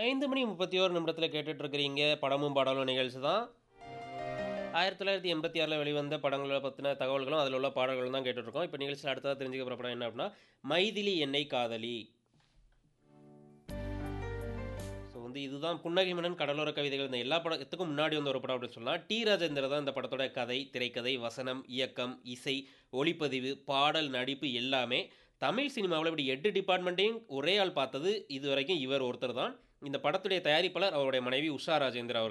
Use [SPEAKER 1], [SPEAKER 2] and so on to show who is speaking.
[SPEAKER 1] ஐந்து மணி முப்பத்தி ஓரு நிமிடத்தில் கேட்டுட்டு இருக்கிறீங்க படமும் பாடலும் நிகழ்ச்சி தான் ஆயிரத்தி தொள்ளாயிரத்தி எண்பத்தி ஆறில் வெளிவந்த படங்களை பற்றின தகவல்களும் அதில் உள்ள பாடல்களும் தான் கேட்டுட்ருக்கோம் இப்போ நிகழ்ச்சியில் அடுத்ததாக தெரிஞ்சுக்க போகிற படம் என்ன அப்படின்னா மைதிலி என்னை காதலி ஸோ வந்து இதுதான் புன்னகை மன்னன் கடலோர கவிதைகள் இந்த எல்லா படத்துக்கும் முன்னாடி வந்து ஒரு படம் அப்படின்னு சொல்லலாம் டி ராஜேந்திர தான் இந்த படத்தோட கதை திரைக்கதை வசனம் இயக்கம் இசை ஒளிப்பதிவு பாடல் நடிப்பு எல்லாமே தமிழ் சினிமாவில் இப்படி எட்டு டிபார்ட்மெண்ட்டையும் ஒரே ஆள் பார்த்தது இது வரைக்கும் இவர் ஒருத்தர் தான் இந்த படத்துடைய தயாரிப்பாளர் அவருடைய மனைவி உஷா ராஜேந்திர அவர்